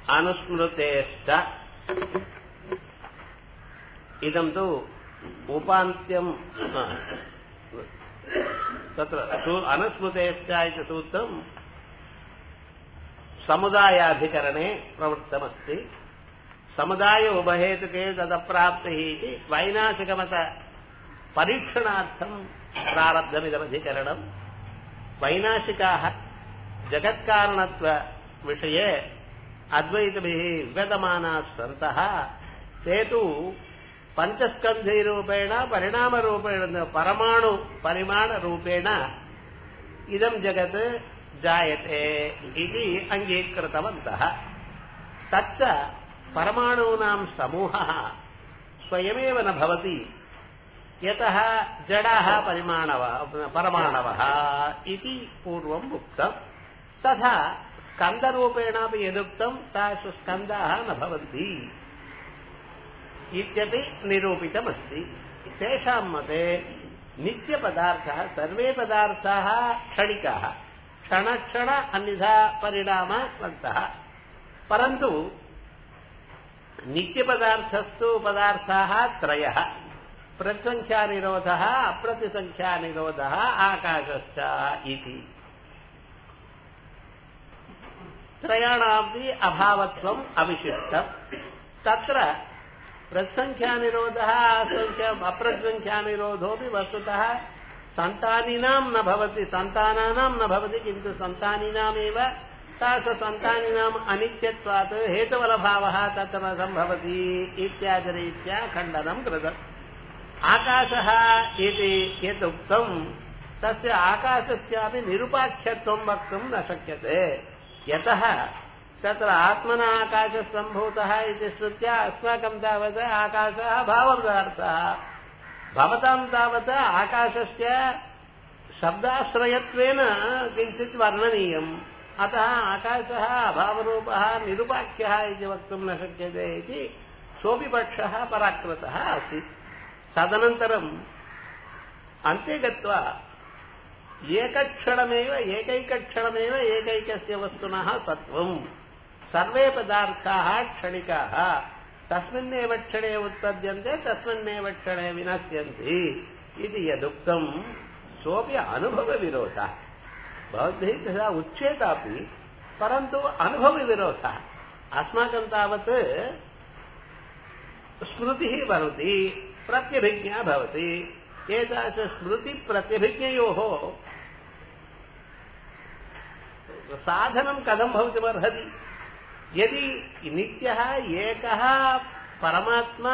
अनुस्मृतेश्च इदं तु उपान्त्यं तत्र अनुस्मृतेश्च इति सूत्रं समुदायाधिकरणे प्रवृत्तमस्ति समुदाय उभहेतुके तदप्राप्तिः इति वैनाशिकमत परीक्षणार्थं प्रारब्धमिदमधिकरणम् वैनाशिकाः जगत्कारणत्वविषये अद्वैतभिः विगतमानाः सन्तः ते तु पञ्चस्कन्धैरूपेण परिणामरूपेण परमाणु परिमाणरूपेण इदं जगत् जायते इति अङ्गीकृतवन्तः तच्च परमाणूनां समूहः स्वयमेव न भवति यतः जडाः परिमाणवः परमाणवः इति पूर्वम् उक्तम् तथा स्कन्दरूपेणापि यदुक्तं तासु स्कन्दाः न भवन्ति इत्यपि निरूपितमस्ति तेषां मते नित्यपदार्थः सर्वे पदार्थाः क्षणिकाः क्षणक्षण अन्यथा परिणामवन्तः परन्तु नित्यपदार्थस्तु पदार्थाः त्रयः प्रसङ्ख्यानिरोधः अप्रतिसङ्ख्यानिरोधः आकाशश्च इति त्रयाणामपि अभावत्वम् अविशिष्टम् तत्र प्रसङ्ख्यानिरोधः अप्रसङ्ख्यानिरोधोऽपि वस्तुतः सन्तानिनां न भवति सन्तानानां न भवति किन्तु सन्तानिनामेव तादृशसन्तानिनाम् अनित्यत्वात् हेतुवलभावः तत्र न सम्भवति इत्यादिरीत्या खण्डनं कृतम् आकाशः इति यत् उक्तम् तस्य आकाशस्यापि निरुपाख्यत्वं वक्तुं न शक्यते यतः तत्र आत्मना आकाशसम्भूतः इति श्रुत्या अस्माकं तावत् आकाशः भावपदार्थः भवतां तावत् आकाशस्य शब्दाश्रयत्वेन किञ्चित् वर्णनीयम् अतः आकाशः अभावरूपः निरुपाख्यः इति वक्तुं न शक्यते इति सोऽपि पक्षः पराकृतः आसीत् तदनन्तरम् अन्ते गत्वा एकक्षणमेव एकैकक्षणमेव एकैकस्य वस्तुनः सत्त्वम् सर्वे पदार्थाः क्षणिकाः तस्मिन्नेव क्षणे उत्पद्यन्ते तस्मिन्नेव क्षणे विनश्यन्ति इति यदुक्तम् सोऽपि अनुभवविरोधः भवद्भिः तथा उच्येतापि परन्तु अनुभवविरोधः अस्माकं तावत् स्मृतिः भवति प्रत्यभिज्ञा भवति एतादृशस्मृतिप्रत्यभिज्ञयोः साधनं कथं भवितुमर्हति यदि नित्यः एकः परमात्मा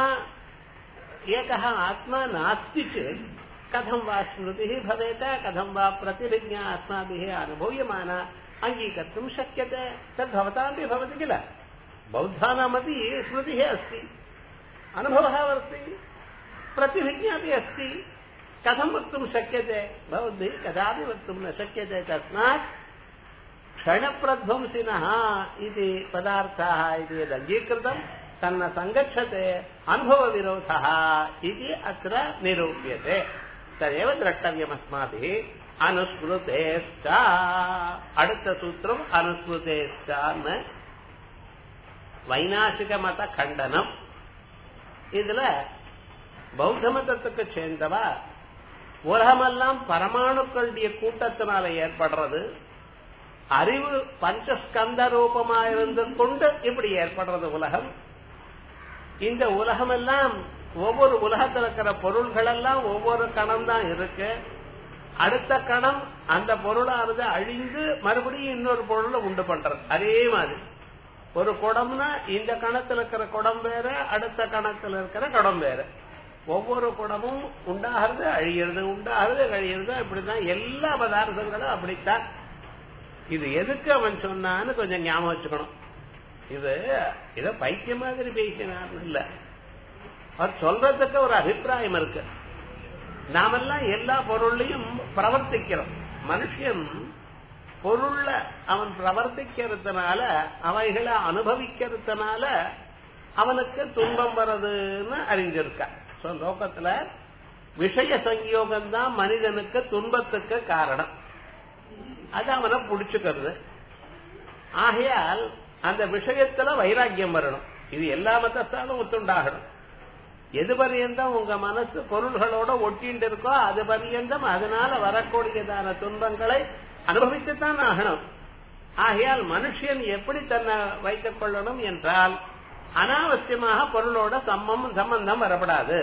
एकः आत्मा नास्ति चेत् कथं वा स्मृतिः भवेत् कथं वा प्रतिभिज्ञा अस्माभिः अनुभूयमाना अङ्गीकर्तुं शक्यते तद्भवतामपि भवति किल बौद्धानामपि स्मृतिः अस्ति अनुभवः अस्ति प्रतिभिज्ञापि अस्ति कथं वक्तुं शक्यते भवद्भिः कदापि वक्तुं न शक्यते तस्मात् क्षणप्रध्वंसिनः इति पदार्थाः इति यदङ्गीकृतं तन्न सङ्गच्छते अनुभवविरोधः इति अत्र निरूप्यते तदेव द्रष्टव्यमस्माभिः अनुस्मृतेश्च அடுத்த சூத்திரம் அனுஸ்மிருதேஷ்டான்னு வைநாசிக மத கண்டனம் இதுல பௌத்த மதத்துக்கு சேர்ந்தவா உலகமெல்லாம் பரமாணுக்களுடைய கூட்டத்தினால ஏற்படுறது அறிவு பஞ்சஸ்கந்த ரூபமா இருந்து கொண்டு இப்படி ஏற்படுறது உலகம் இந்த உலகம் எல்லாம் ஒவ்வொரு உலகத்தில் இருக்கிற பொருள்கள் எல்லாம் ஒவ்வொரு கணம் தான் இருக்கு அடுத்த கணம் அந்த பொருளானது அழிந்து மறுபடியும் இன்னொரு பொருளை உண்டு பண்றது அதே மாதிரி ஒரு குடம்னா இந்த கணத்துல இருக்கிற குடம் வேற அடுத்த கணத்துல இருக்கிற குடம் வேற ஒவ்வொரு குடமும் உண்டாகிறது அழியிறது உண்டாகிறது அழியிறது இப்படிதான் எல்லா பதார்த்தங்களும் அப்படித்தான் இது எதுக்கு அவன் சொன்னான்னு கொஞ்சம் ஞாபகம் வச்சுக்கணும் இது இத பைத்திய மாதிரி பேசினார்னு இல்ல அவர் சொல்றதுக்கு ஒரு அபிப்பிராயம் இருக்கு நாமெல்லாம் எல்லா பொருளையும் பிரவர்த்திக்கிறோம் மனுஷன் பொருள்ல அவன் பிரவர்த்திக்கிறதுனால அவைகளை அனுபவிக்கிறதுனால அவனுக்கு துன்பம் வர்றதுன்னு அறிஞ்சிருக்கான் லோகத்துல விஷய சங்கயோகம் தான் மனிதனுக்கு துன்பத்துக்கு காரணம் அது அவனை புடிச்சுக்கிறது ஆகையால் அந்த விஷயத்துல வைராக்கியம் வரணும் இது எல்லா மதத்தாலும் ஒத்துண்டாகணும் எது பரியந்தம் உங்க மனசு பொருள்களோட ஒட்டிண்டு இருக்கோ அது பரியந்தம் அதனால வரக்கூடியதான துன்பங்களை அனுபவித்துத்தான் ஆகணும் ஆகையால் மனுஷன் எப்படி தன்னை வைத்துக் கொள்ளணும் என்றால் அனாவசியமாக பொருளோட சம்மம் சம்பந்தம் வரப்படாது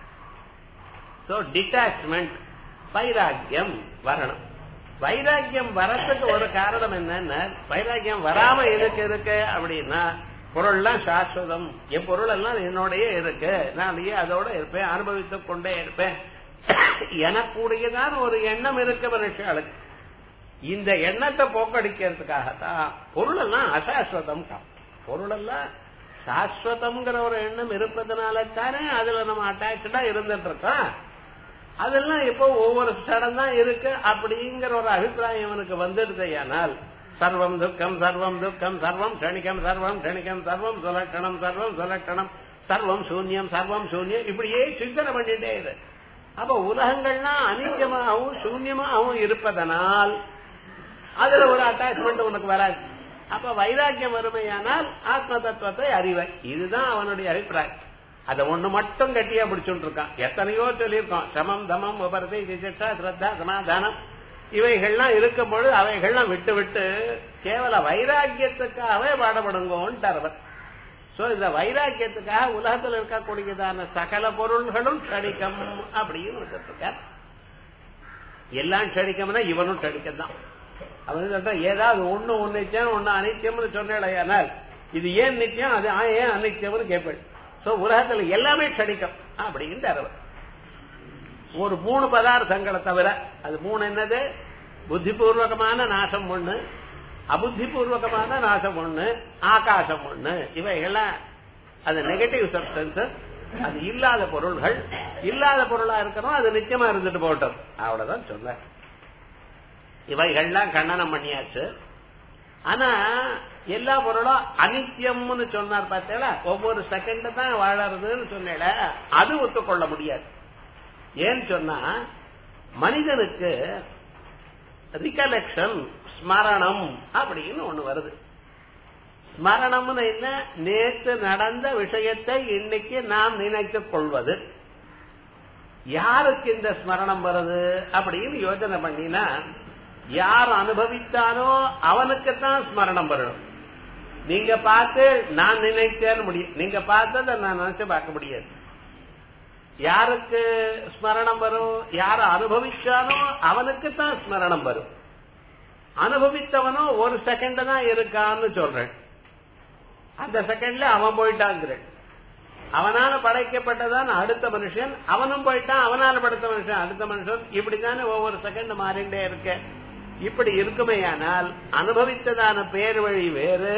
சோ டிட்டாச்மெண்ட் வைராக்கியம் வரணும் வைராக்கியம் வரத்துக்கு ஒரு காரணம் என்னன்னா வைராக்கியம் வராம எதுக்கு இருக்கு அப்படின்னா பொருள்லாம் சாஸ்வதம் என் பொருள் எல்லாம் என்னோடய இருக்கு நான் அதோட இருப்பேன் அனுபவித்துக் கொண்டே இருப்பேன் எனக்குடையதான் ஒரு எண்ணம் இருக்கு மனுஷாளுக்கு இந்த எண்ணத்தை போக்கடிக்கிறதுக்காகத்தான் பொருள் எல்லாம் அசாஸ்வதம் பொருள் எல்லாம் சாஸ்வதம்ங்கிற ஒரு எண்ணம் இருப்பதனால தானே அதுல நம்ம அட்டாச்சா இருந்துட்டு இருக்கோம் அதெல்லாம் இப்போ ஒவ்வொரு சடம் தான் இருக்கு அப்படிங்கிற ஒரு அபிப்பிராயம் இவனுக்கு வந்துடுதையானால் சர்வம் துக்கம் சர்வம் துக்கம் சர்வம் கணிக்கம் சர்வம் கணிக்கம் சர்வம் சுலக்கணம் சர்வம் சுலக்கணம் சர்வம் சூன்யம் சர்வம் சூன்யம் இப்படியே சிந்தனை பண்ணிட்டே இரு அப்ப உலகங்கள்லாம் அனிங்கமாகவும் சூன்யமாகவும் இருப்பதனால் அதுல ஒரு அட்டாச்மெண்ட் உனக்கு வராது அப்ப வைராக்கியம் வறுமையானால் ஆத்ம தத்துவத்தை அறிவாய் இதுதான் அவனுடைய அபிப்பிராயம் அதை ஒண்ணு மட்டும் கட்டியா பிடிச்சுட்டு இருக்கான் எத்தனையோ சொல்லியிருக்கோம் சமம் தமம் உபரதி சிகிச்சா ஸ்ரத்தா சமாதானம் இவைகள்லாம் இருக்கும் பொழுது அவைகள்லாம் விட்டு விட்டு கேவல வைராக்கியத்துக்காகவே பாடப்படுங்கோன்ட்டு அவர் சோ இந்த வைராக்கியத்துக்காக உலகத்தில் இருக்கக்கூடியதான சகல பொருள்களும் க்ஷணிக்கம் அப்படின்னு வச்சிருக்கார் எல்லாம் க்ஷணிக்கம்னா இவனும் க்ஷணிக்கம் தான் அவன் சொல்றான் ஏதாவது ஒண்ணு ஒன்னு நிச்சயம் ஒண்ணு அனித்தியம்னு சொன்னால் இது ஏன் நிச்சயம் அது ஏன் அனித்தியம்னு கேட்பேன் சோ உலகத்துல எல்லாமே க்ஷணிக்கம் அப்படின்னு அவர் ஒரு மூணு பதார்த்தங்களை தவிர அது மூணு என்னது புத்திபூர்வகமான நாசம் ஒண்ணு அபுத்திபூர்வகமான நாசம் ஒண்ணு ஆகாசம் ஒண்ணு இவைகள்லாம் அது நெகட்டிவ் சப்டன்சஸ் அது இல்லாத பொருள்கள் இல்லாத பொருளா இருக்கணும் அது நிச்சயமா இருந்துட்டு போட்டோம் அவ்வளவுதான் சொல்ல இவைகள்லாம் கண்டனம் பண்ணியாச்சு ஆனா எல்லா பொருளும் அனித்தியம்னு சொன்னார் பார்த்தீங்களா ஒவ்வொரு செகண்ட் தான் வாழறதுன்னு சொன்னேல அது ஒத்துக்கொள்ள முடியாது ஏன்னு சொன்னா மனிதனுக்கு ரிகலெக்ஷன் ஸ்மரணம் அப்படின்னு ஒண்ணு வருது ஸ்மரணம்னு என்ன நேற்று நடந்த விஷயத்தை இன்னைக்கு நாம் நினைத்துக் கொள்வது யாருக்கு இந்த ஸ்மரணம் வருது அப்படின்னு யோசனை பண்ணினா யார் அனுபவித்தானோ அவனுக்குத்தான் ஸ்மரணம் வரணும் நீங்க பார்த்து நான் நினைச்சேன்னு முடியும் நீங்க பார்த்ததை நான் நினைச்சு பார்க்க முடியாது யாருக்கு ஸ்மரணம் வரும் யார அனுபவிச்சானோ அவனுக்கு தான் ஸ்மரணம் வரும் அனுபவித்தவனோ ஒரு செகண்ட் தான் இருக்கான்னு சொல்றேன் அந்த செகண்ட்ல அவன் போயிட்டாங்கிறேன் அவனால படைக்கப்பட்டதான் அடுத்த மனுஷன் அவனும் போயிட்டான் அவனால படைத்த மனுஷன் அடுத்த மனுஷன் இப்படித்தானே ஒவ்வொரு செகண்ட் மாறிண்டே இருக்க இப்படி இருக்குமேயானால் அனுபவித்ததான பேர் வழி வேறு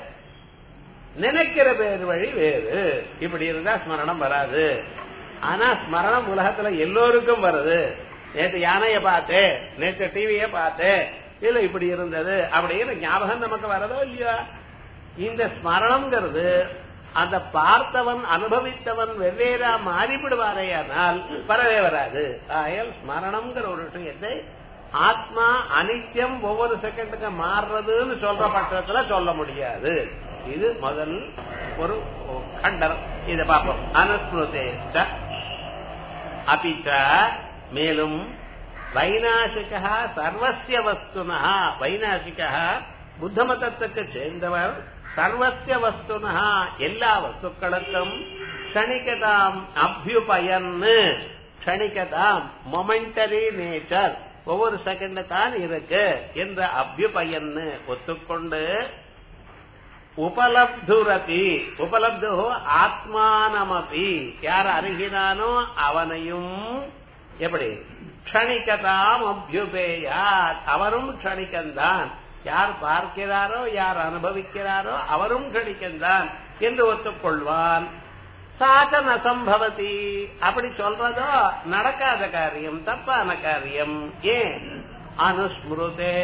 நினைக்கிற பேர் வழி வேறு இப்படி இருந்தா ஸ்மரணம் வராது ஆனா ஸ்மரணம் உலகத்துல எல்லோருக்கும் வருது நேற்று யானைய பார்த்தேன் நேற்று டிவிய பார்த்தேன் இல்ல இப்படி இருந்தது அப்படின்னு ஞாபகம் நமக்கு வரதோ இல்லையா இந்த ஸ்மரணம்ங்கிறது அந்த பார்த்தவன் அனுபவித்தவன் வெவ்வேறா மாறிவிடுவாரேயானால் வரவே வராது ஆகையால் ஸ்மரணம்ங்கிற ஒரு விஷயத்தை ஆத்மா அனித்தியம் ஒவ்வொரு செகண்டுக்கு மாறுறதுன்னு சொல்ற பட்சத்துல சொல்ல முடியாது இது முதல் ஒரு கண்டனம் இதை பார்ப்போம் அனுஸ்மிருதேஷ்ட அபிச்ச மேலும் வைநாசிகா சர்வசிய வஸ்துனா வைநாசிகா புத்த மதத்துக்கு சேர்ந்தவர் சர்வசிய வஸ்துனா எல்லா வஸ்துக்களுக்கும் க்ஷணிகதாம் அபியுபயன்னு க்ஷணிகதாம் மொமெண்டரி நேச்சர் ஒவ்வொரு செகண்ட் தான் இருக்கு என்ற அபியுபயன்னு ஒத்துக்கொண்டு உபலப்துரதி உபலப்து ஆத்மானமபி யார் அருகினானோ அவனையும் எப்படி க்ஷணிக்கதாம் அபியுபேயார் அவரும் க்ஷணிக்கந்தான் யார் பார்க்கிறாரோ யார் அனுபவிக்கிறாரோ அவரும் க்ஷணிக்கந்தான் என்று ஒத்துக்கொள்வான் சாச்சன் அசம்பவதி அப்படி சொல்றதோ நடக்காத காரியம் தப்பான காரியம் ஏன் அனுஸ்மிருதே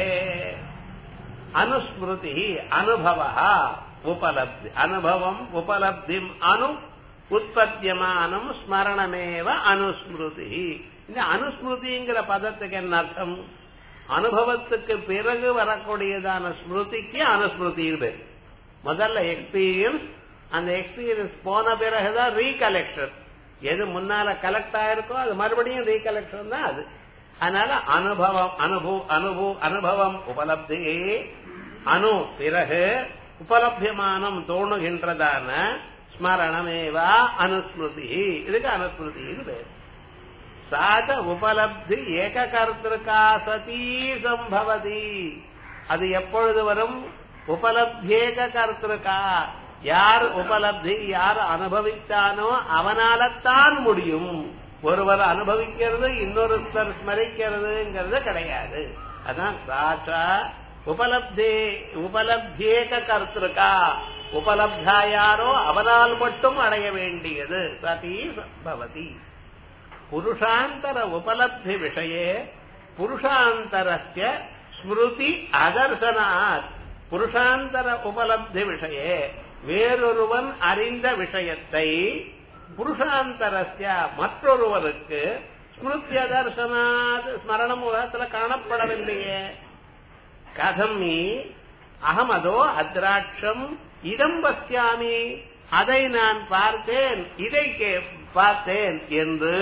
அனுஸ்மிருதி அனுபவ உபலப்தி அனுபவம் உபலப்திம் அனு உற்பத்தியமானம் ஸ்மரணமேவ அனுஸ்மிருதி இந்த அனுஸ்மிருதிங்கிற பதத்துக்கு என்ன அர்த்தம் அனுபவத்துக்கு பிறகு வரக்கூடியதான ஸ்மிருதிக்கு அனுஸ்மிருதி பேர் முதல்ல எக்ஸ்பீரியன்ஸ் அந்த எக்ஸ்பீரியன்ஸ் போன பிறகுதான் ரீகலெக்ஷன் எது முன்னால கலெக்ட் ஆயிருக்கோ அது மறுபடியும் ரீகலெக்ஷன் தான் அது அதனால அனுபவம் அனுபவ அனுபவ அனுபவம் உபலப்தி அணு பிறகு உபலபியமானம் தோணுகின்றதான ஸ்மரணமேவா அனுஸ்மிருதி இதுக்கு அனுஸ்மிருதின்னு பேர் சாத உபலப்தி ஏககர்த்திருக்கா சதீ சம்பவதி அது எப்பொழுது வரும் உபலப்தியேக கர்த்திருக்கா யார் உபலப்தி யார் அனுபவித்தானோ அவனாலத்தான் முடியும் ஒருவர் அனுபவிக்கிறது இன்னொருத்தர் ஸ்மரிக்கிறதுங்கிறது கிடையாது அதான் சாட்சா உபலப்தி உபலப்தியேக கர்த்திருக்கா உபலப்தா யாரோ அவனால் மட்டும் அடைய வேண்டியது சதி பவதி புருஷாந்தர உபலப்தி விஷயே புருஷாந்தரஸ்ய ஸ்மிருதி அதர்சனாத் புருஷாந்தர உபலப்தி விஷயே வேறொருவன் அறிந்த விஷயத்தை புருஷாந்தரஸ்ய மற்றொருவருக்கு ஸ்மிருத்திய தர்சனாத் ஸ்மரணம் உலகத்துல காணப்படவில்லையே கதமி அகமதோ அத்ராட்சம் இதம் பசியாமி அதை நான் பார்த்தேன் இதை பார்த்தேன் என்று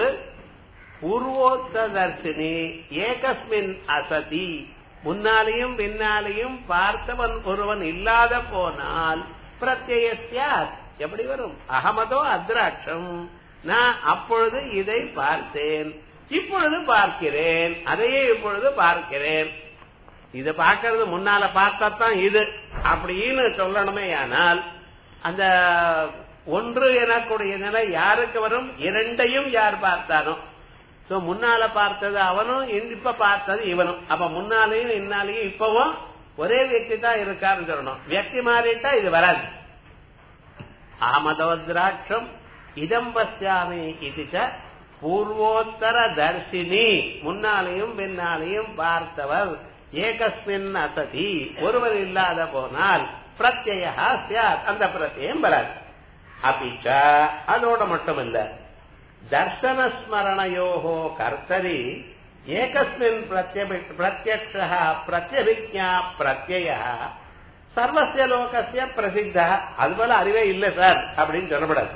பூர்வோத்ததர்சினி ஏகஸ்மின் அசதி முன்னாலேயும் பின்னாலேயும் பார்த்தவன் ஒருவன் இல்லாத போனால் பிரத்யேசியாத் எப்படி வரும் அகமதோ அத்ராட்சம் நான் அப்பொழுது இதை பார்த்தேன் இப்பொழுது பார்க்கிறேன் அதையே இப்பொழுது பார்க்கிறேன் இத பார்க்கறது முன்னால பார்த்தத்தான் இது அப்படின்னு சொல்லணுமே ஆனால் அந்த ஒன்று எனக்கூடிய நிலை யாருக்கு வரும் இரண்டையும் யார் பார்த்தானோ சோ முன்னால பார்த்தது அவனும் இப்ப பார்த்தது இவனும் அப்ப முன்னாலேயும் இன்னாலேயும் இப்பவும் ஒரே வியக்தி தான் இருக்காருன்னு சொல்லணும் வியக்தி மாறிட்டா இது வராது ஆமதோத்ராட்சம் இதம் பசியாமி இது பூர்வோத்தர தர்சினி முன்னாலேயும் பின்னாலேயும் பார்த்தவர் ஏகஸ்மின் அசதி ஒருவர் இல்லாத போனால் பிரத்யா சியாத் அந்த பிரத்யம் வராது அப்பிச்ச அதோட மட்டும் இல்ல தர்சன ஸ்மரணையோகோ கர்த்தரி ஏகஸ்மின் பிரத்யக்ஷ பிரத்யபிஜா பிரத்ய சர்வசிய லோகசிய பிரசித்த அது போல அறிவே இல்லை சார் அப்படின்னு சொல்லப்படாது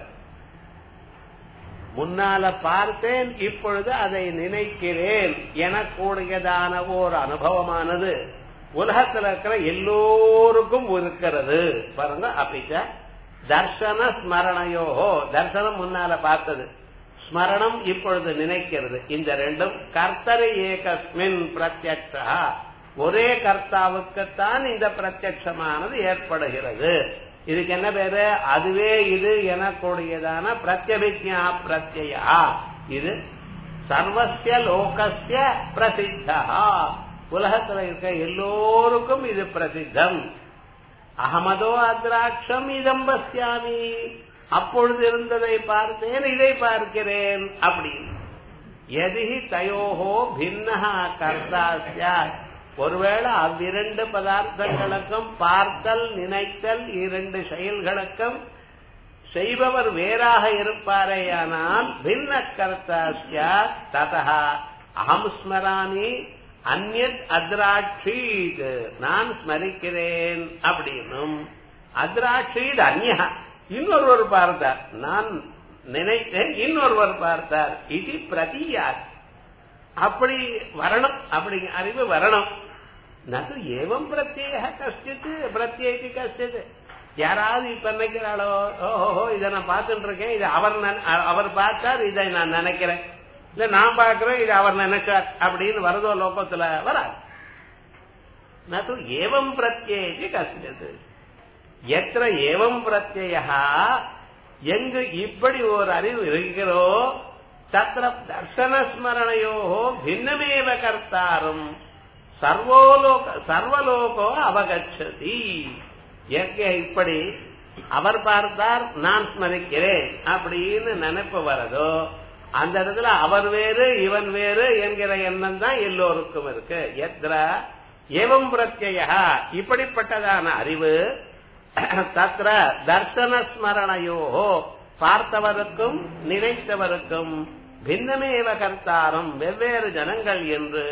முன்னால பார்த்தேன் இப்பொழுது அதை நினைக்கிறேன் எனக்கூடியதான ஒரு அனுபவமானது உலகத்தில் இருக்கிற எல்லோருக்கும் இருக்கிறது பாருங்க அப்படிச்ச தர்சன ஸ்மரணையோஹோ தர்சனம் முன்னால பார்த்தது ஸ்மரணம் இப்பொழுது நினைக்கிறது இந்த ரெண்டும் கர்த்தரை ஏகஸ்மின் பிரத்யக்ஷா ஒரே கர்த்தாவுக்குத்தான் இந்த பிரத்யட்சமானது ஏற்படுகிறது இதுக்கு என்ன பேரு அதுவே இது எனக்கூடியதான பிரத்யபிஜா பிரத்யா இது சர்வசிய லோகசிய பிரசித்தா உலகத்துல இருக்க எல்லோருக்கும் இது பிரசித்தம் அகமதோ அத்ராட்சம் இதம் பசியாமி அப்பொழுது இருந்ததை பார்த்தேன் இதை பார்க்கிறேன் அப்படின்னு எதிகி தயோகோ பின்னஹா கர்த்தா சாத் ஒருவேளை அவ்விரண்டு பதார்த்தங்களுக்கும் பார்த்தல் நினைத்தல் இரண்டு செயல்களுக்கும் செய்பவர் வேறாக இருப்பாரேயானால் பின்ன கர்த்தா சாத் ததா அகம் ஸ்மராமி அந்நத் அத்ராட்சீத் நான் ஸ்மரிக்கிறேன் அப்படின்னும் அத்ராட்சீத் அந்யா இன்னொருவர் பார்த்தார் நான் நினைத்தேன் இன்னொருவர் பார்த்தார் இது பிரதியார் அப்படி வரணும் அப்படி அறிவு வரணும் நது ஏவம் பிரத்யேக கஷ்டித்து பிரத்யேகி கஷ்டித்து யாராவது இப்ப நினைக்கிறாளோ ஓஹோ இதை நான் பார்த்துட்டு இருக்கேன் இது அவர் அவர் பார்த்தார் இதை நான் நினைக்கிறேன் இல்ல நான் பார்க்கிறேன் இது அவர் நினைச்சார் அப்படின்னு வரதோ லோகத்துல வராது நது ஏவம் பிரத்யேகி கஷ்டித்து எത്ര ஏவம் பிரத்யா எங்கு இப்படி ஒரு அறிவு இருக்கிறோ தத்திர தர்சன ஸ்மரணையோ பின்னமேவ கர்த்தாரும் சர்வோலோக சர்வலோகோ அவகச்சதி எங்க இப்படி அவர் பார்த்தார் நான் ஸ்மரிக்கிறேன் அப்படின்னு நினைப்பு வரதோ அந்த இடத்துல அவர் வேறு இவன் வேறு என்கிற எண்ணம் தான் எல்லோருக்கும் இருக்கு எத்திர ஏவம் பிரத்யா இப்படிப்பட்டதான அறிவு தத்திர தர்சன ஸ்மரணையோ பார்த்தவருக்கும் நினைத்தவருக்கும் பின்னமேவ கர்த்தாரம் வெவ்வேறு ஜனங்கள் என்று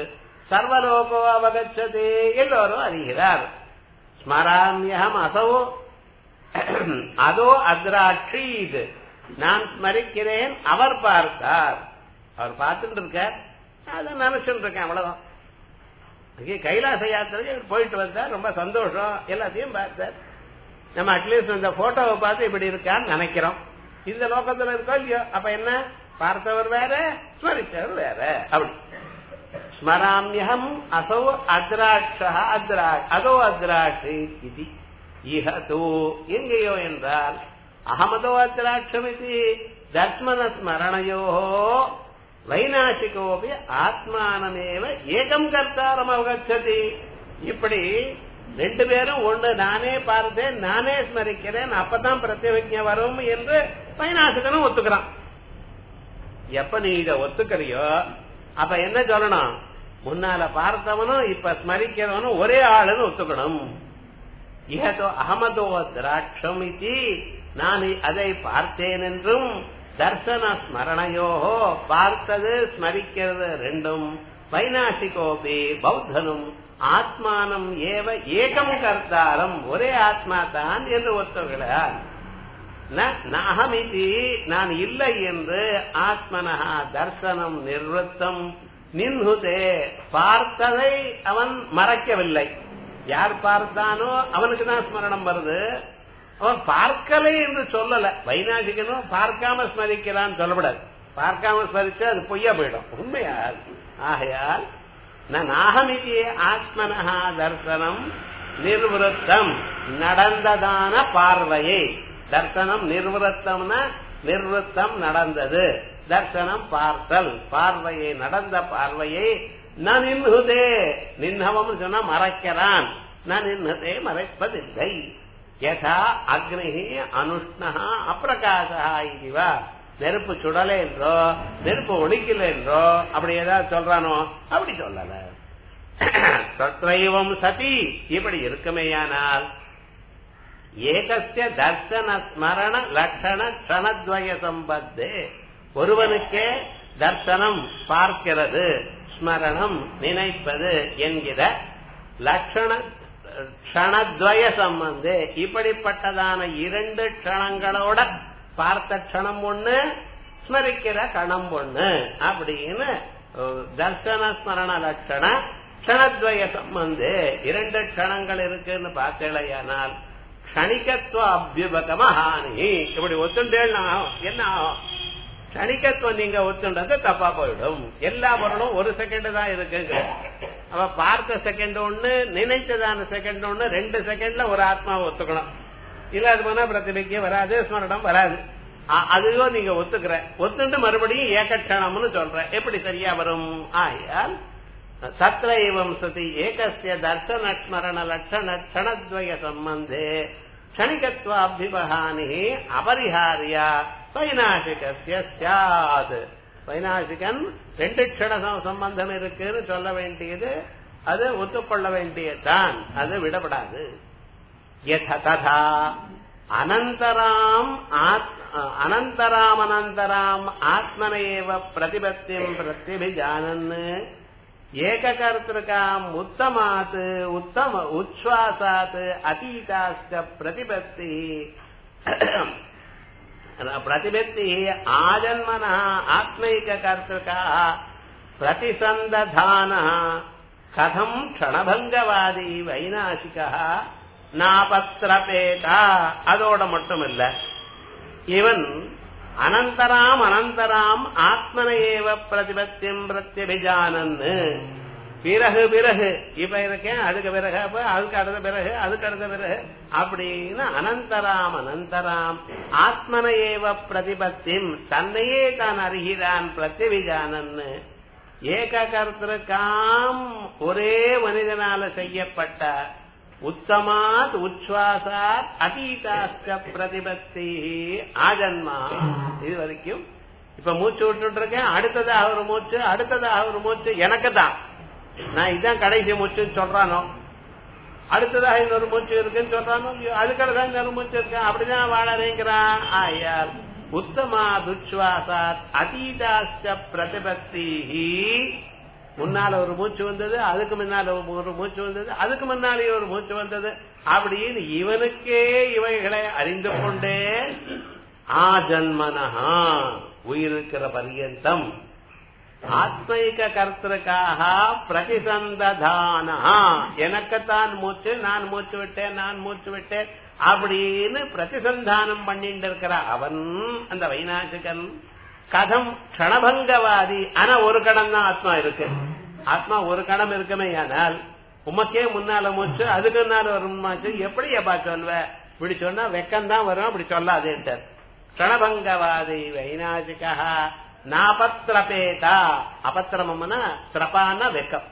சர்வலோகோ அவகச்சதே எல்லோரும் அறிகிறார் ஸ்மராமியம் அசௌ அதோ அத்ராட்சி இது நான் ஸ்மரிக்கிறேன் அவர் பார்த்தார் அவர் பார்த்துட்டு இருக்கார் அதை நினைச்சுட்டு இருக்கேன் அவ்வளவுதான் அங்கே கைலாச யாத்திரைக்கு போயிட்டு வந்தார் ரொம்ப சந்தோஷம் எல்லாத்தையும் பார்த்தார் நம்ம அட்லீஸ்ட் இந்த போட்டோவை பார்த்து இப்படி இருக்கான்னு நினைக்கிறோம் இந்த லோகத்துல இருக்கோ இல்லையோ அப்ப என்ன பார்த்தவர் வேற ஸ்மரித்தவர் வேற அப்படி ஸ்மராமியம் அசோ அத்ராட்ச அத்ரா அதோ அத்ராட்சி இது இஹதோ எங்கேயோ என்றால் அகமதோ அத்ராட்சம் இது தர்மன ஸ்மரணையோ வைநாசிகோபி ஆத்மானமேவ ஏகம் கர்த்தாரம் அவகச்சதி இப்படி ரெண்டு பேரும் ஒண்ணு நானே பார்த்தேன் நானே ஸ்மரிக்கிறேன் அப்பதான் பிரத்யவிஜ வரும் என்று வைநாசிகனும் ஒத்துக்கிறான் எப்ப நீ இத ஒத்துக்கிறியோ அப்ப என்ன சொல்லணும் முன்னால பார்த்தவனும் இப்ப ஸ்மரிக்கிறவனும் ஒரே ஆளுன்னு ஒத்துக்கணும் இஹதோ அகமதோ திராட்சம் இது நான் அதை பார்த்தேன் என்றும் தர்சன ஸ்மரணையோ பார்த்தது ஸ்மரிக்கிறது ரெண்டும் வைநாசிகோபி பௌத்தனும் ஆத்மானம் ஏவ ஏகம் கர்த்தாரம் ஒரே ஆத்மா தான் என்று ஒத்துகிறார் நகமிதி நான் இல்லை என்று ஆத்மனஹா தர்சனம் நிர்வத்தம் நின்ஹுதே பார்த்ததை அவன் மறைக்கவில்லை யார் பார்த்தானோ அவனுக்கு தான் ஸ்மரணம் வருது அவன் பார்க்கலை என்று சொல்லல வைநாசிகனும் பார்க்காம ஸ்மரிக்கிறான்னு சொல்லப்படாது பார்க்காம ஸ்மரிச்சு அது பொய்யா போயிடும் உண்மையா ஆகையால் நாகமிதி ஆத்மனஹா தர்சனம் நிர்வத்தம் நடந்ததான பார்வையை தர்சனம் நிர்வத்தம்னா நிர்வத்தம் நடந்தது தர்சனம் பார்த்தல் பார்வையை நடந்த பார்வையை நான் நின்னுதே நின்னவம் சொன்னா மறைக்கிறான் நான் நின்னதே மறைப்பதில்லை யதா அக்னி அனுஷ்ணா அப்பிரகாசா இதுவா நெருப்பு சுடலை என்றோ நெருப்பு ஒழிக்கல என்றோ அப்படி ஏதாவது சொல்றானோ அப்படி சொல்லல தத்ரைவம் சதி இப்படி இருக்குமேயானால் ஏகஸ்ய தர்சன ஸ்மரண லட்சண க்ஷணத்வய சம்பத்தே ஒருவனுக்கே தர்சனம் பார்க்கிறது ஸ்மரணம் நினைப்பது என்கிற லட்சண க்ஷணத்வய சம்பந்தே இப்படிப்பட்டதான இரண்டு க்ஷணங்களோட பார்த்த க்ஷணம் ஒண்ணு ஸ்மரிக்கிற கணம் ஒண்ணு அப்படின்னு தர்சன ஸ்மரண லட்சண க்ஷணத்வய சம்பந்தே இரண்டு க்ஷணங்கள் இருக்குன்னு பார்த்தேலையானால் க்ஷணிகத்துவ அபியுபகம ஹானி இப்படி ஒத்துண்டேன்னா என்ன ஆகும் க்ஷணிகத்துவம் நீங்க ஒத்துண்டது தப்பா போயிடும் எல்லா பொருளும் ஒரு செகண்ட் தான் இருக்குங்க அவ பார்த்த செகண்ட் ஒண்ணு நினைச்சதான செகண்ட் ஒண்ணு ரெண்டு செகண்ட்ல ஒரு ஆத்மாவை ஒத்துக்கணும் இல்ல அது போனா பிரதிபிக்க வராது ஸ்மரணம் வராது அதுவும் நீங்க ஒத்துக்கிற ஒத்துண்டு மறுபடியும் ஏகக்ஷணம்னு சொல்ற எப்படி சரியா வரும் ஆயால் தத்ர இவம் சதி ஏகஸ்ய தர்சன ஸ்மரண லட்சண க்ஷணத்வய சம்பந்தே க்ஷணிகத்வ அபிபகானி அபரிஹாரியா வைநாசிகசிய சியாத் வைநாசிகன் ரெண்டு க்ஷண சம்பந்தம் இருக்குன்னு சொல்ல வேண்டியது அது ஒத்துக்கொள்ள வேண்டியதுதான் அது விடப்படாது ததா அனந்தராம் அனந்தராம் அனந்தராம் ஆத்மனேவ பிரதிபத்தியம் பிரத்யபிஜானன் ஏககர்த்திருக்காம் உத்தமாத் உத்தம உச்வாசாத் அதீதாஸ்த பிரதிபத்தி பிரதிபத்தி ஆஜன்மன ஆத்மைக கர்த்திருக்கா பிரதிசந்ததான கதம் க்ஷணபங்கவாதி வைநாசிகா நாபத்திரபேதா அதோட மட்டும் இல்ல இவன் அனந்தராம் அனந்தராம் ஆத்மனையேவ பிரதிபத்தியம் பிரத்யபிஜானன்னு பிறகு பிறகு இப்ப இருக்கேன் அதுக்கு பிறகு அப்ப அதுக்கு அடுத்த பிறகு அதுக்கு அடுத்த பிறகு அப்படின்னு அனந்தராம் அனந்தராம் ஆத்மனையேவ பிரதிபத்தியம் தன்னையே தான் அறிகிறான் பிரத்யபிஜானன்னு ஏக கர்த்திருக்காம் ஒரே மனிதனால செய்யப்பட்ட உத்தமாத் உச்வாசாத் அதீதாஸ்த பிரதிபத்தி ஆஜன்மா இது வரைக்கும் இப்ப மூச்சு விட்டுட்டு இருக்கேன் அடுத்ததாக ஒரு மூச்சு அடுத்ததாக ஒரு மூச்சு எனக்கு தான் நான் இதுதான் கடைசி மூச்சுன்னு சொல்றானோ அடுத்ததாக இன்னொரு மூச்சு இருக்குன்னு சொல்றானோ அதுக்கடுதான் இன்னொரு மூச்சு இருக்கேன் அப்படிதான் வாழறேங்கிறான் ஆயால் உத்தமா துச்வாசாத் அதீதாஸ்த பிரதிபத்தி முன்னால ஒரு மூச்சு வந்தது அதுக்கு முன்னால ஒரு மூச்சு வந்தது அதுக்கு முன்னாலே ஒரு மூச்சு வந்தது அப்படின்னு இவனுக்கே இவைகளை அறிந்து கொண்டே ஆஜன்மனஹா உயிருக்கிற பரியந்தம் ஆத்மைக கர்த்தருக்காக பிரதிசந்ததானா எனக்குத்தான் மூச்சு நான் மூச்சு விட்டேன் நான் மூச்சு விட்டேன் அப்படின்னு பிரதிசந்தானம் பண்ணிட்டு இருக்கிற அவன் அந்த வைநாசிகன் கதம் க்ஷணபங்கவாதி ஆனா ஒரு கணம் தான் ஆத்மா இருக்கு ஆத்மா ஒரு கணம் இருக்குமே ஆனால் உமக்கே முன்னால மூச்சு அதுக்கு முன்னால ஒரு மூச்சு எப்படி எப்பா சொல்வ இப்படி சொன்னா வெக்கம் தான் வரும் அப்படி சொல்லாதேன்ட்டார் க்ஷணபங்கவாதி வைநாசிகா நாபத்திரபேதா அபத்திரமம்னா திரபான வெக்கம்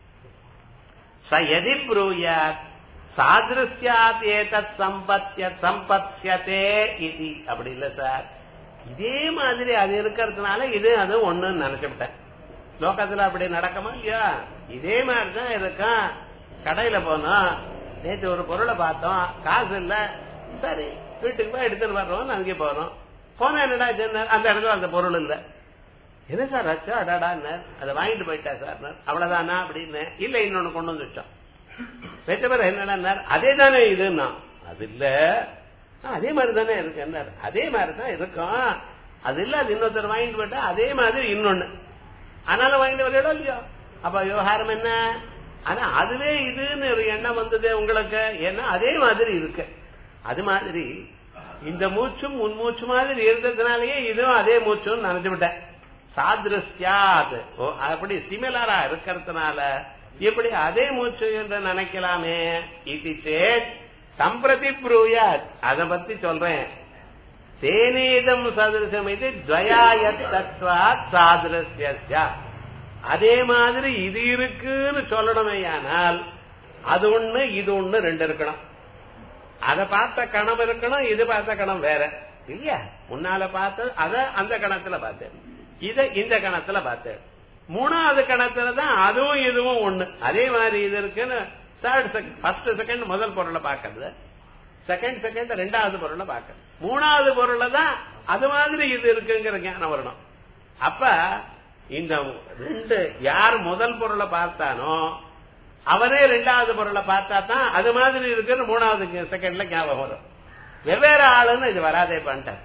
ச எதி ப்ரூயாத் சாதிருஷ்யாத் ஏதத் சம்பத்திய சம்பத்தியதே இது அப்படி இல்ல சார் இதே மாதிரி அது இருக்கிறதுனால இது அது ஒண்ணுன்னு நினைச்சுட்டேன் லோகத்துல அப்படி நடக்குமா இல்லையா இதே மாதிரிதான் இருக்கும் கடையில போனோம் நேற்று ஒரு பொருளை பார்த்தோம் காசு இல்ல சரி வீட்டுக்கு போய் எடுத்துன்னு வர்றோம் அங்கே போறோம் போனா என்னடா சொன்னார் அந்த இடத்துல அந்த பொருள் இல்ல என்ன சார் ஆச்சா அடாடா அதை வாங்கிட்டு போயிட்டா சார் அவ்வளவுதானா அப்படின்னு இல்ல இன்னொன்னு கொண்டு வந்து வச்சோம் வச்ச பிறகு என்னடா அதே தானே இதுன்னா அது இல்ல அதே மாதிரி தானே இருக்கு என்ன அதே மாதிரி தான் இருக்கும் அது இல்ல அது இன்னொருத்தர் வாங்கிட்டு போயிட்டா அதே மாதிரி இன்னொன்னு அதனால வாங்கிட்டு வரீங்களோ இல்லையோ அப்ப விவகாரம் என்ன ஆனா அதுவே இதுன்னு ஒரு எண்ணம் வந்தது உங்களுக்கு ஏன்னா அதே மாதிரி இருக்கு அது மாதிரி இந்த மூச்சும் உன் மூச்சு மாதிரி இருந்ததுனாலயே இதுவும் அதே மூச்சும் நினைச்சு விட்டேன் சாதிருஷ்யாத் அப்படி சிமிலரா இருக்கிறதுனால இப்படி அதே மூச்சு என்று நினைக்கலாமே இது சேத் சம்பிரதி ப்ரூயாத் அத பத்தி சொல்றேன் தேனேதம் சதிருஷம் இது துவயாயத்தத்வா சாதிருஷ்ய அதே மாதிரி இது இருக்குன்னு சொல்லணுமே ஆனால் அது ஒண்ணு இது ஒண்ணு ரெண்டு இருக்கணும் அத பார்த்த கணம் இருக்கணும் இது பார்த்த கணம் வேற இல்லையா முன்னால பார்த்த அத அந்த கணத்துல பார்த்தேன் இத இந்த கணத்துல பார்த்தேன் மூணாவது கணத்துல தான் அதுவும் இதுவும் ஒண்ணு அதே மாதிரி இது இருக்குன்னு தேர்ட் செகண்ட் ஃபர்ஸ்ட் செகண்ட் முதல் பொருளை பார்க்கறது செகண்ட் செகண்ட் ரெண்டாவது பொருளை பார்க்கறது மூணாவது பொருளை தான் அது மாதிரி இது இருக்குங்கிற ஞானம் வரணும் அப்ப இந்த ரெண்டு யார் முதல் பொருளை பார்த்தானோ அவரே ரெண்டாவது பொருளை பார்த்தா தான் அது மாதிரி இருக்குன்னு மூணாவது செகண்ட்ல ஞாபகம் வரும் வெவ்வேறு ஆளுன்னு இது வராதே பண்ணிட்டார்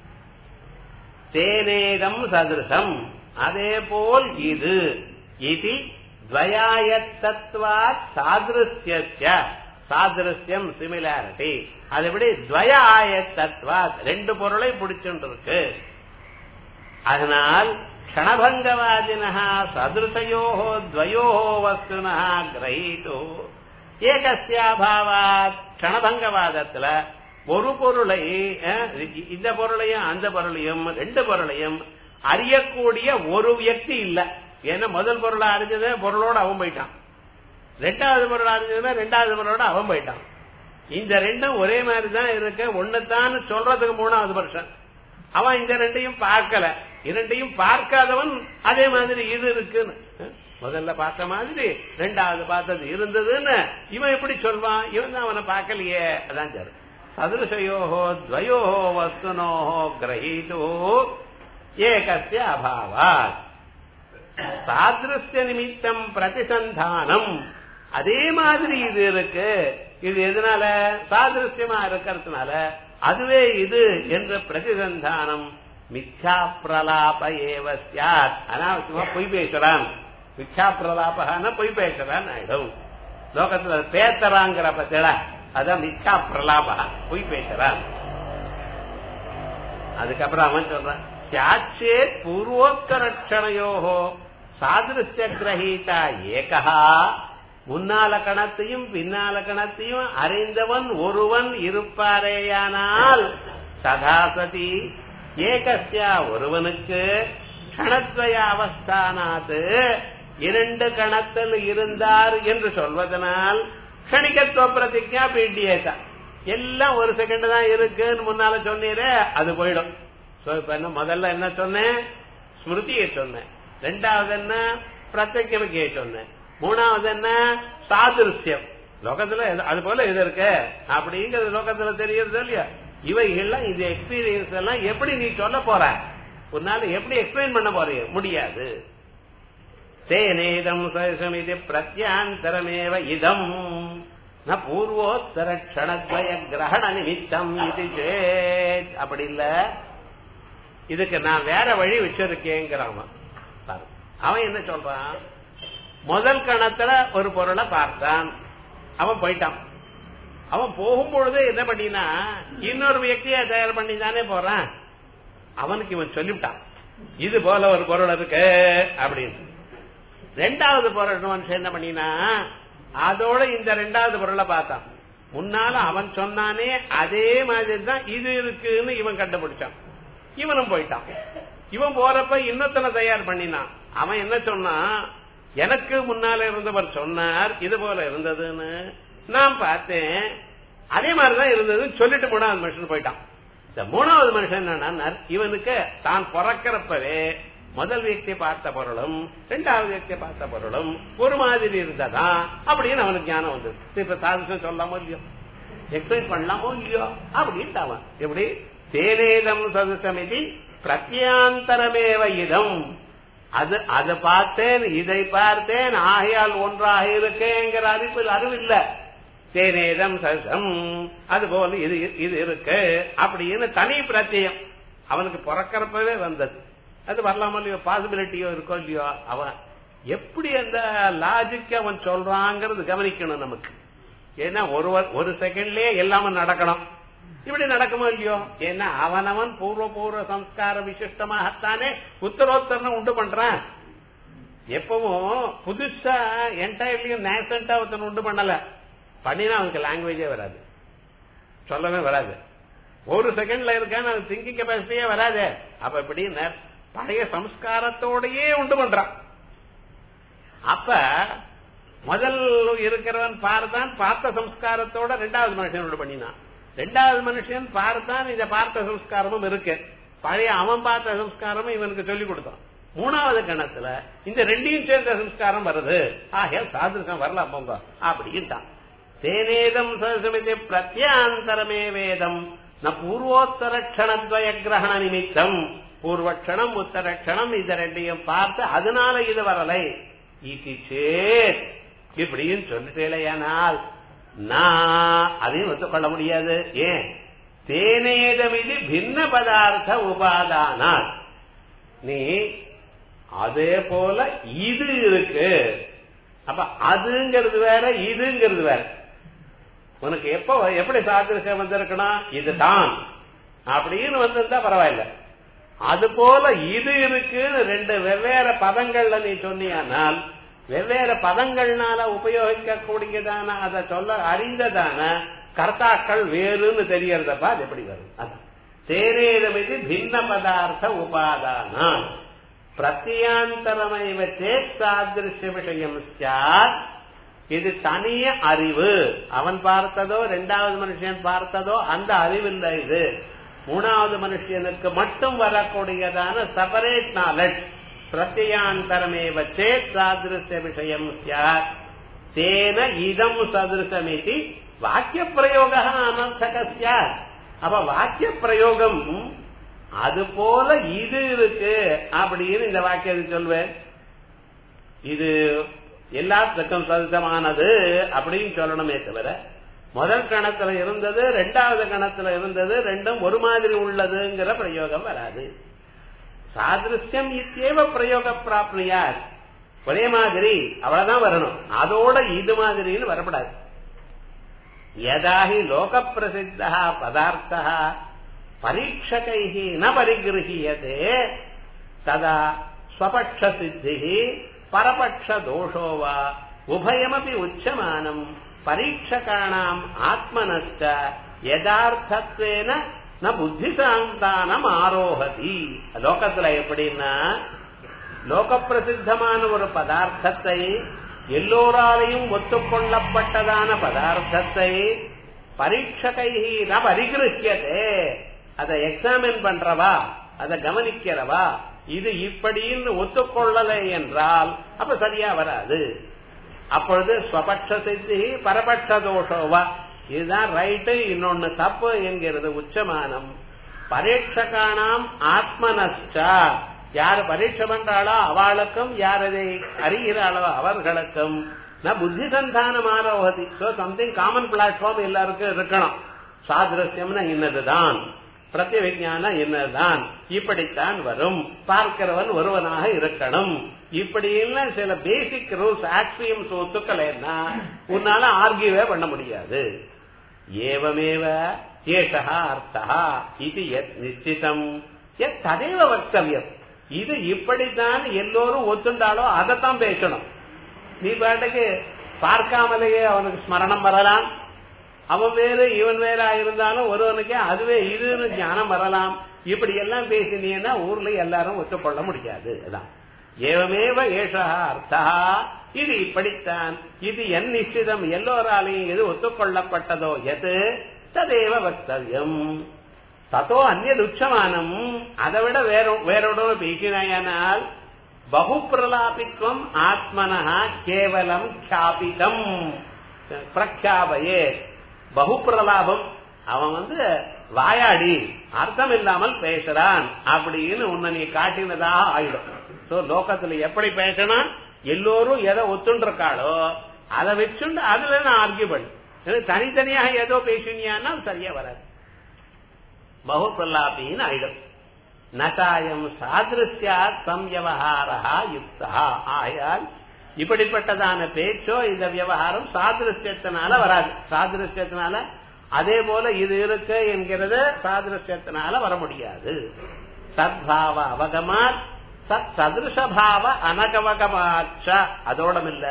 தேனேதம் சதிருஷம் அதே போல் இது இது துவயாயத்தத்வா சாதிருஷ்ய சாதிருஷ்யம் சிமிலாரிட்டி அது எப்படி துவய ஆயத்தத்வா ரெண்டு பொருளை பிடிச்சுட்டு இருக்கு அதனால் க்ஷணபங்கவாதினா சதிருஷயோ துவயோ வஸ்துனா கிரகித்து ஏகசியாபாவாத் க்ஷணபங்கவாதத்துல ஒரு பொருளை இந்த பொருளையும் அந்த பொருளையும் ரெண்டு பொருளையும் அறியக்கூடிய ஒரு வியக்தி இல்ல ஏன்னா முதல் பொருளை அறிஞ்சது பொருளோட அவன் போயிட்டான் ரெண்டாவது பொருள் அறிஞ்சதுன்னா ரெண்டாவது பொருளோட அவன் போயிட்டான் இந்த ரெண்டும் ஒரே மாதிரி தான் இருக்கு ஒண்ணுதான் சொல்றதுக்கு மூணாவது வருஷம் அவன் இந்த ரெண்டையும் பார்க்கல இரண்டையும் பார்க்காதவன் அதே மாதிரி இது இருக்குன்னு முதல்ல பார்த்த மாதிரி ரெண்டாவது பார்த்தது இருந்ததுன்னு இவன் எப்படி சொல்வான் இவன் தான் அவனை பார்க்கலையே அதான் சார் சதுருஷயோஹோ துவயோஹோ வஸ்துனோஹோ கிரகீதோ ஏகஸ்ய அபாவாத் சாதிருஷ்ய நிமித்தம் பிரதிசந்தானம் அதே மாதிரி இது இருக்கு இது எதனால சாதிருஷ்யமா இருக்கிறதுனால அதுவே இது என்ற பிரதிசந்தானம் மித்யா பிரலாப ஏவ சாத் அனாவசியமா பொய் பேசுறான் மித்யா பிரலாபகான பொய் பேசுறான் ஆயிடும் லோகத்துல பேத்தராங்கிற பத்தில அதான் மித்யா பிரலாபா பொய் பேசுறான் அதுக்கப்புறம் அவன் சொல்றான் சாட்சே பூர்வோத்தரட்சணையோகோ சாதிருஷ்ய கிரகீதா ஏகா முன்னால கணத்தையும் பின்னால கணத்தையும் அறிந்தவன் ஒருவன் இருப்பாரேயானால் சதாசதி ஏகஸ்யா ஒருவனுக்கு கணத்வய அவஸ்தானாத்து இரண்டு கணத்தில் இருந்தார் என்று சொல்வதனால் கணிகத்துவ பிரதிஜா பீட்டியேதா எல்லாம் ஒரு செகண்ட் தான் இருக்குன்னு முன்னால சொன்னீரே அது போயிடும் சோ இப்ப என்ன முதல்ல என்ன சொன்னேன் ஸ்மிருதியை சொன்னேன் ரெண்டாவது என்ன பிரத்யேகமிக்கையை சொன்னேன் மூணாவது என்ன சாதுருஷ்யம் லோகத்துல அது போல இது இருக்கு அப்படிங்கிறது லோகத்துல தெரியுது இல்லையா இவைகள்லாம் இந்த எக்ஸ்பீரியன்ஸ் எல்லாம் எப்படி நீ சொல்ல போற உன்னால எப்படி எக்ஸ்பிளைன் பண்ண போறீங்க முடியாது தேனேதம் சமிதி பிரத்யாந்தரமேவ இதம் ந பூர்வோத்தர க்ஷணத்வய கிரகண நிமித்தம் இது சேத் அப்படி இல்ல இதுக்கு நான் வேற வழி வச்சிருக்கேங்கிறான் அவன். பாரு. அவன் என்ன சொல்றான் முதல் கணத்துல ஒரு பொருளை பார்த்தான் அவன் போயிட்டான் அவன் போகும்பொழுது என்ன பண்ணினா இன்னொரு வியக்தியை தயார் பண்ணி தானே போறான் அவனுக்கு இவன் சொல்லிவிட்டான் இது போல ஒரு பொருள் இருக்கு அப்படின்னு ரெண்டாவது பொருள் மனுஷன் என்ன பண்ணினா அதோட இந்த ரெண்டாவது பொருளை பார்த்தான் முன்னால அவன் சொன்னானே அதே மாதிரி தான் இது இருக்குன்னு இவன் கண்டுபிடிச்சான் இவனும் போயிட்டான் இவன் போறப்ப இன்னொத்தனை தயார் பண்ணினான் அவன் என்ன சொன்னான் எனக்கு முன்னால இருந்தவர் சொன்னார் இது போல இருந்ததுன்னு நான் பார்த்தேன் அதே மாதிரிதான் இருந்ததுன்னு சொல்லிட்டு மூணாவது மனுஷன் போயிட்டான் இந்த மூணாவது மனுஷன் என்னன்னா இவனுக்கு தான் பிறக்கிறப்பவே முதல் வியக்தியை பார்த்த பொருளும் ரெண்டாவது வியக்தியை பார்த்த பொருளும் ஒரு மாதிரி இருந்ததா அப்படின்னு அவனுக்கு ஞானம் வந்தது இப்ப சாதிசம் சொல்லாமோ இல்லையோ எக்ஸ்பிளைன் பண்ணலாமோ இல்லையோ அப்படின்ட்டு அவன் எப்படி தேனேதம் சதுசமிதி பிரத்யாந்தரமேவ இதம் அது அதை பார்த்தேன் இதை பார்த்தேன் ஆகையால் ஒன்றாக இருக்கேங்கிற அறிவு அறிவில்ல தேனேதம் சதம் அது போல இது இது இருக்கு அப்படின்னு தனி பிரத்தியம் அவனுக்கு பிறக்கிறப்பவே வந்தது அது வரலாமோ இல்லையோ பாசிபிலிட்டியோ இருக்கோ இல்லையோ அவன் எப்படி அந்த லாஜிக் அவன் சொல்றாங்கிறது கவனிக்கணும் நமக்கு ஏன்னா ஒரு ஒரு செகண்ட்லயே எல்லாமே நடக்கணும் இப்படி நடக்குமோ இல்லையோ ஏன்னா அவனவன் பூர்வ பூர்வ சம்ஸ்கார விசிஷ்டமாகத்தானே உத்தரோத்தரனை உண்டு பண்றான் எப்பவும் புதுசா என்டையர்லியும் நேசண்டா ஒருத்தன் உண்டு பண்ணல பண்ணினா அவனுக்கு லாங்குவேஜே வராது சொல்லவே வராது ஒரு செகண்ட்ல இருக்கான்னு அவன் திங்கிங் கெப்பாசிட்டியே வராது அப்ப இப்படி பழைய சம்ஸ்காரத்தோடயே உண்டு பண்றான் அப்ப முதல் இருக்கிறவன் பார்த்தான் பார்த்த சம்ஸ்காரத்தோட ரெண்டாவது மனுஷனோட பண்ணினான் ரெண்டாவது மனுஷன் பார்த்தான் இந்த பார்த்த சம்ஸ்காரமும் இருக்கு பழைய அவன் பார்த்த சம்ஸ்காரமும் இவனுக்கு சொல்லிக் கொடுத்தான் மூணாவது கணத்துல இந்த ரெண்டையும் சேர்ந்த சம்ஸ்காரம் வருது ஆகிய சாதிருக்கம் வரலாம் போங்க அப்படின்ட்டான் தேனேதம் சமிதி பிரத்யாந்தரமே வேதம் ந பூர்வோத்தர க்ஷணத்வய கிரகண நிமித்தம் பூர்வக்ஷணம் உத்தரக்ஷணம் இத ரெண்டையும் பார்த்து அதனால இது வரலை இது சேத் இப்படின்னு சொல்லிட்டேலையானால் நான் அதையும் ஒத்துக்கொள்ள முடியாது ஏன் தேனேதமிது பின்ன பதார்த்த உபாதானால் நீ அதே போல இது இருக்கு அப்ப அதுங்கிறது வேற இதுங்கிறது வேற உனக்கு எப்ப எப்படி சாத்திருக்க வந்திருக்கணும் இதுதான் அப்படின்னு வந்திருந்தா பரவாயில்ல அது போல இது இருக்குன்னு ரெண்டு வெவ்வேறு பதங்கள்ல நீ சொன்னியானால் வெவ்வேறு பதங்கள்னால உபயோகிக்கக்கூடியதான அதை சொல்ல அறிந்ததான கர்த்தாக்கள் வேறுன்னு தெரியறதப்பா அது எப்படி வரும் அதான் தேரேதமிது பின்ன பதார்த்த உபாதானா பிரத்தியாந்தரமைவ சேத் சாதிருஷ்ய விஷயம் சாத் இது தனிய அறிவு அவன் பார்த்ததோ ரெண்டாவது மனுஷன் பார்த்ததோ அந்த அறிவு இல்லை இது மூணாவது மனுஷனுக்கு மட்டும் வரக்கூடியதான செப்பரேட் நாலெட் பிரத்யாந்தரமேவ சேத் சாதிருஷ்ய விஷயம் சாத் தேன இதம் சதிருஷமிதி வாக்கிய பிரயோக அனர்த்தக சாத் அப்ப வாக்கிய பிரயோகம் அது போல இது இருக்கு அப்படின்னு இந்த வாக்கியத்தை சொல்வேன் இது எல்லாத்துக்கும் சதிதமானது அப்படின்னு சொல்லணுமே தவிர முதல் கணத்துல இருந்தது ரெண்டாவது கணத்துல இருந்தது ரெண்டும் ஒரு மாதிரி உள்ளதுங்கிற பிரயோகம் வராது சாதிருஷ்யம் இத்தேவ பிரயோக பிராப்னியார் ஒரே மாதிரி அவ்வளவுதான் வரணும் அதோட இது மாதிரின்னு வரப்படாது யதாஹி லோக பிரசித்தா பதார்த்தா பரீட்சகை ந பரிகிரகியதே ததா ஸ்வபக்ஷ சித்தி பரபக்ஷ தோஷோ வா உபயமபி உச்சமானம் பரீட்சகாணாம் ஆத்மனஸ்ட யதார்த்தத்வேன ந புத்திசாந்தானம் ஆரோகதி லோகத்துல எப்படின்னா லோக பிரசித்தமான ஒரு பதார்த்தத்தை எல்லோராலையும் ஒத்துக்கொள்ளப்பட்டதான பதார்த்தத்தை பரீட்சகை ந பரிகிருக்கியதே அதை எக்ஸாமின் பண்றவா அதை கவனிக்கிறவா இது இப்படின்னு ஒத்துக்கொள்ளலை என்றால் அப்ப சரியா வராது அப்பொழுது ஸ்வபட்ச சித்தி பரபட்ச தோஷோவா இதுதான் ரைட்டு இன்னொன்னு தப்பு என்கிறது உச்சமானம் பரீட்சகானாம் ஆத்மனஸ்டா யார் பரீட்சை பண்றாளோ அவளுக்கும் யார் அதை அறிகிறாளோ அவர்களுக்கும் நான் புத்தி சந்தானம் ஆரோகதி சோ சம்திங் காமன் பிளாட்ஃபார்ம் எல்லாருக்கும் இருக்கணும் சாதிரஸ்யம்னா இன்னதுதான் பிரத்யவிஜான என்னதான் இப்படித்தான் வரும் பார்க்கிறவன் ஒருவனாக இருக்கணும் இப்படி எல்லாம் சில பேசிக் ரூல்ஸ் ஆக்சியம்ஸ் ஒத்துக்கலைன்னா உன்னால ஆர்கியூவே பண்ண முடியாது ஏவமேவ ஏஷா அர்த்தா இது எத் நிச்சிதம் எத் ததேவ வக்தவியம் இது இப்படித்தான் எல்லோரும் ஒத்துண்டாலோ அதைத்தான் பேசணும் நீ பாட்டுக்கு பார்க்காமலேயே அவனுக்கு ஸ்மரணம் வரலாம் அவன் வேறு இவன் வேற இருந்தாலும் ஒருவனுக்கே அதுவே இதுன்னு ஞானம் வரலாம் இப்படி எல்லாம் பேசினீங்கன்னா ஊர்ல எல்லாரும் ஒத்துக்கொள்ள முடியாது அதான் ஏவமேவ ஏஷா அர்த்தா இது இப்படித்தான் இது என் நிச்சிதம் எல்லோராலையும் எது ஒத்துக்கொள்ளப்பட்டதோ எது ததேவ வக்தவியம் தத்தோ அந்நியது உச்சமானம் அதை விட வேற வேறோட பேசினாயானால் பகுப்பிரலாபித்வம் ஆத்மனஹா கேவலம் கியாபிதம் பிரக்யாபயே பகுப்பிரலாபம் அவன் வந்து வாயாடி அர்த்தம் இல்லாமல் பேசுறான் அப்படின்னு உன்னை நீ காட்டினதாக ஆயிடும் சோ லோகத்துல எப்படி பேசணும் எல்லோரும் எதை ஒத்துண்டிருக்காளோ அதை வச்சுண்டு அதுல நான் ஆர்கியூ பண்ணு தனித்தனியாக ஏதோ பேசினியான்னா சரியா வராது பகுப்பிரலாபின்னு ஆயிடும் நசாயம் சாதிருஷ்யா சம்யவஹாரா யுக்தா ஆயால் இப்படிப்பட்டதான பேச்சோ இந்த விவகாரம் சாதிருஷ்யத்தினால வராது சாதிருஷ்யத்தினால அதே போல இது இருக்கு என்கிறது சாதிருஷ்யத்தினால வர முடியாது சத்பாவ அவகமாத் சத் சதிருஷபாவ அனகவகமாச்ச அதோடம் இல்ல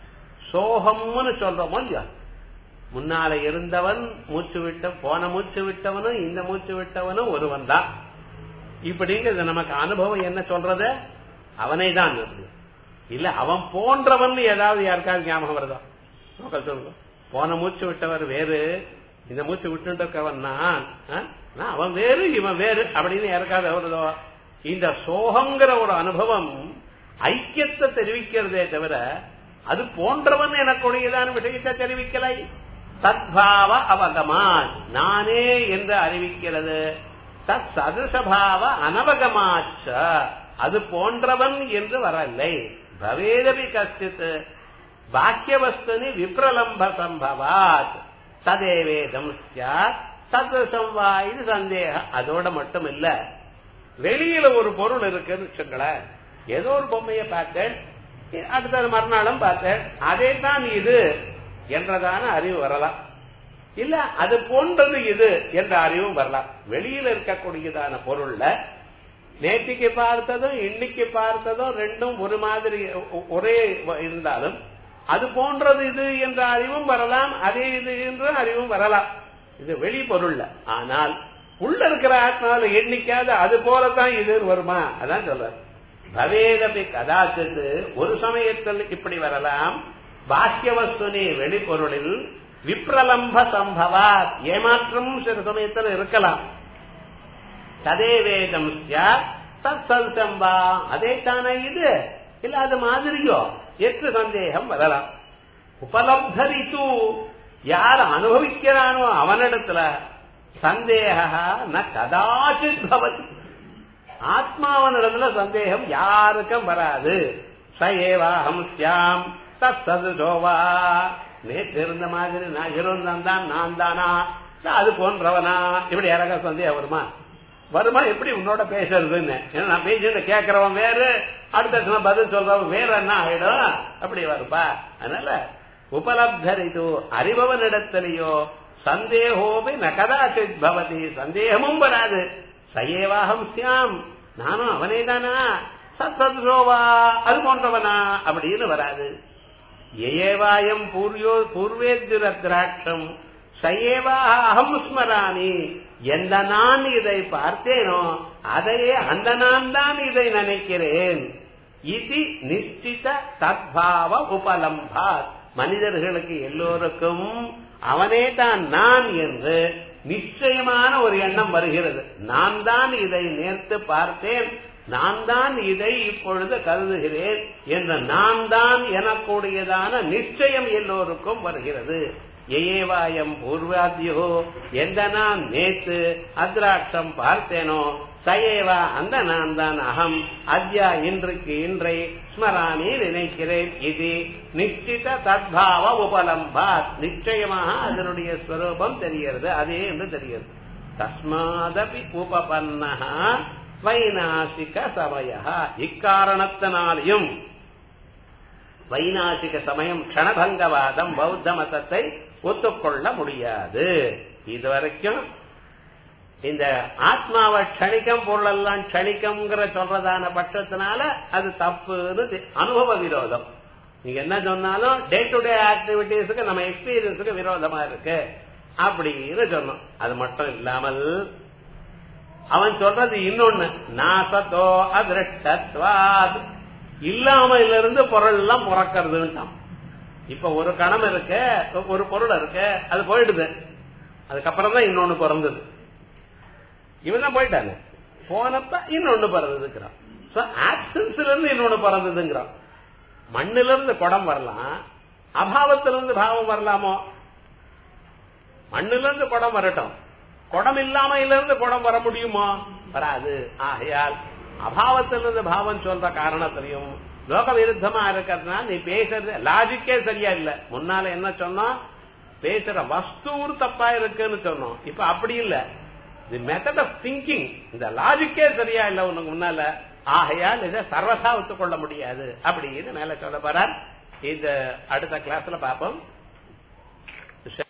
சோகம்னு சொல்றோமோ இல்லையா முன்னால இருந்தவன் மூச்சு விட்ட போன மூச்சு விட்டவனும் இந்த மூச்சு விட்டவனும் ஒருவன் தான் இப்படிங்கிறது நமக்கு அனுபவம் என்ன சொல்றது அவனை தான் இல்ல அவன் போன்றவன் ஏதாவது யாருக்காவது ஞாபகம் வருதா சொல்லுங்க போன மூச்சு விட்டவர் வேறு இந்த மூச்சு விட்டு இருக்கவன் நான் அவன் வேறு இவன் வேறு அப்படின்னு யாருக்காவது வருதோ இந்த சோகங்கிற ஒரு அனுபவம் ஐக்கியத்தை தெரிவிக்கிறதே தவிர அது போன்றவன் எனக்குடையதான விஷயத்தை தெரிவிக்கலை சத்பாவ அவகமான் நானே என்று அறிவிக்கிறது தத் சதுசபாவ அனவகமாச்ச அது போன்றவன் என்று வரலை பவேதபி கஷ்டித் வாக்கியவஸ்துனி விப்ரலம்ப சம்பவாத் ததேவேதம் சாத் சதுசம் வா இது சந்தேகம் அதோட மட்டும் இல்ல வெளியில ஒரு பொருள் இருக்குன்னு வச்சுங்களேன் ஏதோ ஒரு பொம்மைய பார்த்தேன் அடுத்த மறுநாளும் பார்த்தேன் அதே தான் இது என்றதான அறிவு வரலாம் இல்ல அது போன்றது இது என்ற அறிவும் வரலாம் வெளியில இருக்கக்கூடியதான பொருள்ல நேற்றுக்கு பார்த்ததும் இன்னைக்கு பார்த்ததும் ரெண்டும் ஒரு மாதிரி ஒரே இருந்தாலும் அது போன்றது இது என்ற அறிவும் வரலாம் அதே இது என்ற அறிவும் வரலாம் இது வெளி பொருள்ல ஆனால் உள்ள இருக்கிற ஆத்மாவில் எண்ணிக்காத அது போலதான் இது வருமா அதான் சொல்ற பவேதபி கதாச்சித்து ஒரு சமயத்தில் இப்படி வரலாம் பாக்கியவஸ்துனி வெளிப்பொருளில் விப்ரலம்ப சம்பவா ஏமாற்றம் சில சமயத்தில் இருக்கலாம் ததே வேதம் சம்பா அதே தானே இது இல்ல அது மாதிரியோ எட்டு சந்தேகம் வரலாம் உபலப்தரித்து யார் அனுபவிக்கிறானோ அவனிடத்துல சந்தேக ந கதாச்சித் பவதி ஆத்மாவனிடத்துல சந்தேகம் யாருக்கும் வராது ச ஏவாஹம் சியாம் தத்சதுவா நேற்று இருந்த மாதிரி நான் இருந்தன் தான் நான் தானா அது போன்றவனா இப்படி யாராக சந்தேகம் வருமா வருமா எப்படி உன்னோட பேசுறதுன்னு ஏன்னா நான் பேசிட்டு கேட்கறவன் வேறு அடுத்த பதில் சொல்றவன் வேற என்ன ஆயிடும் அப்படி வருப்பா அதனால உபலப்தரிது அறிபவனிடத்திலேயோ சந்தேகோபி ந கதாச்சித் பவதி சந்தேகமும் வராது சயேவாகம் சியாம் நானும் அவனே தானா சத்சத்ரோவா அது போன்றவனா அப்படின்னு வராது ஏவாயம் பூர்யோ பூர்வேந்திர திராட்சம் சயேவா அகம் ஸ்மராமி எந்த நான் இதை பார்த்தேனோ அதையே அந்த நான் தான் இதை நினைக்கிறேன் இது நிச்சித தத்பாவ உபலம்பா மனிதர்களுக்கு எல்லோருக்கும் அவனே தான் நான் என்று நிச்சயமான ஒரு எண்ணம் வருகிறது நான் தான் இதை நேர்த்து பார்த்தேன் நான் தான் இதை இப்பொழுது கருதுகிறேன் என்ற நான் தான் எனக்கூடியதான நிச்சயம் எல்லோருக்கும் வருகிறது ஏவாயம் பூர்வாத்தியோ எந்த நான் நேத்து அத்ராட்சம் பார்த்தேனோ சயேவ அந்த நான் தான் அகம் அத்யா இன்றைக்கு இன்றை ஸ்மராமி நினைக்கிறேன் இது நிச்சித தத்பாவ உபலம்பாத் நிச்சயமாக அதனுடைய ஸ்வரூபம் தெரிகிறது அதே என்று தெரிகிறது தஸ்மாதபி உபபன்னஹ வைநாசிக சமய இக்காரணத்தினாலையும் வைநாசிக சமயம் க்ஷணபங்கவாதம் பௌத்த மதத்தை ஒத்துக்கொள்ள முடியாது இதுவரைக்கும் இந்த ஆத்மாவை க்ஷணிக்கம் பொருளெல்லாம் க்ஷணிக்கம்ங்கிற சொல்றதான பட்சத்தினால அது தப்புன்னு தெ- அனுபவ விரோதம் நீங்க என்ன சொன்னாலும் டே டு டே ஆக்டிவிட்டிஸுக்கு நம்ம எக்ஸ்பீரியன்ஸுக்கு விரோதமா இருக்கு அப்படின்னு சொன்னோம் அது மட்டும் இல்லாமல் அவன் சொல்றது இன்னொன்னு நாசத்தோ அதிருஷ்டத்வாத் இல்லாமையில இருந்து பொருள் எல்லாம் பிறக்கிறதுன்ட்டான் இப்ப ஒரு கணம் இருக்கு ஒரு பொருள் இருக்கு அது போயிடுது அதுக்கப்புறம் தான் இன்னொன்னு பிறந்தது இவன் தான் போயிட்டாங்க போனப்ப இன்னொன்னு பிறந்ததுங்கிறான் சோ ஆப்சன்ஸ்ல இருந்து இன்னொன்னு பிறந்ததுங்கிறான் மண்ணில இருந்து குடம் வரலாம் அபாவத்திலிருந்து பாவம் வரலாமோ மண்ணில இருந்து குடம் வரட்டும் குடம் இல்லாமையில இருந்து குடம் வர முடியுமா வராது ஆகையால் அபாவத்திலிருந்து பாவம் சொல்ற காரணத்திலையும் லோக விருத்தமா இருக்கிறதுனால நீ பேசுறது லாஜிக்கே சரியா இல்ல முன்னால என்ன சொன்னோம் பேசுற வஸ்தூர் தப்பா இருக்குன்னு சொன்னோம் இப்ப அப்படி இல்ல தி மெத்தட் ஆஃப் திங்கிங் இந்த லாஜிக்கே சரியா இல்ல உனக்கு முன்னால ஆகையால் இதை சர்வசா ஒத்துக்கொள்ள முடியாது அப்படின்னு மேல சொல்ல போறார் இந்த அடுத்த கிளாஸ்ல பாப்போம்